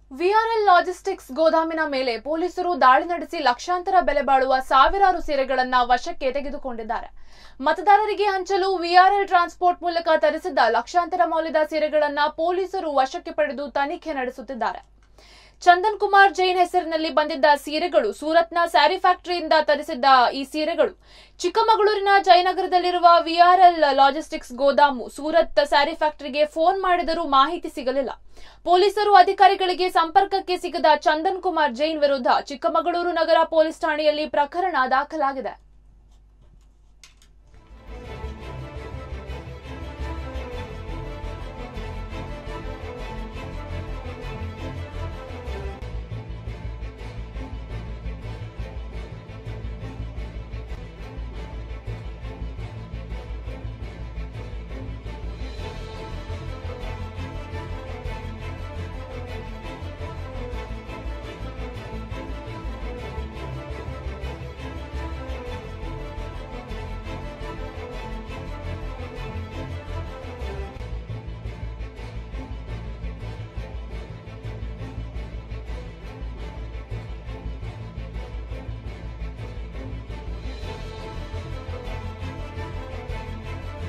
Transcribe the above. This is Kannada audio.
ವಿಆರ್ಎಲ್ ಲಾಜಿಸ್ಟಿಕ್ಸ್ ಗೋದಾಮಿನ ಮೇಲೆ ಪೊಲೀಸರು ದಾಳಿ ನಡೆಸಿ ಲಕ್ಷಾಂತರ ಬೆಲೆ ಬಾಳುವ ಸಾವಿರಾರು ಸೀರೆಗಳನ್ನ ವಶಕ್ಕೆ ತೆಗೆದುಕೊಂಡಿದ್ದಾರೆ ಮತದಾರರಿಗೆ ಹಂಚಲು ವಿಆರ್ಎಲ್ ಟ್ರಾನ್ಸ್ಪೋರ್ಟ್ ಮೂಲಕ ತರಿಸಿದ್ದ ಲಕ್ಷಾಂತರ ಮೌಲ್ಯದ ಸೀರೆಗಳನ್ನ ಪೊಲೀಸರು ವಶಕ್ಕೆ ಪಡೆದು ತನಿಖೆ ನಡೆಸುತ್ತಿದ್ದಾರೆ ಚಂದನ್ ಕುಮಾರ್ ಜೈನ್ ಹೆಸರಿನಲ್ಲಿ ಬಂದಿದ್ದ ಸೀರೆಗಳು ಸೂರತ್ನ ಸ್ಯಾರಿ ಫ್ಯಾಕ್ಟರಿಯಿಂದ ತರಿಸಿದ್ದ ಈ ಸೀರೆಗಳು ಚಿಕ್ಕಮಗಳೂರಿನ ಜಯನಗರದಲ್ಲಿರುವ ವಿಆರ್ಎಲ್ ಲಾಜಿಸ್ಟಿಕ್ಸ್ ಗೋದಾಮು ಸೂರತ್ ಸ್ಯಾರಿ ಫ್ಯಾಕ್ಟರಿಗೆ ಫೋನ್ ಮಾಡಿದರೂ ಮಾಹಿತಿ ಸಿಗಲಿಲ್ಲ ಪೊಲೀಸರು ಅಧಿಕಾರಿಗಳಿಗೆ ಸಂಪರ್ಕಕ್ಕೆ ಸಿಗದ ಚಂದನ್ ಕುಮಾರ್ ಜೈನ್ ವಿರುದ್ಧ ಚಿಕ್ಕಮಗಳೂರು ನಗರ ಪೊಲೀಸ್ ಠಾಣೆಯಲ್ಲಿ ಪ್ರಕರಣ ದಾಖಲಾಗಿದೆ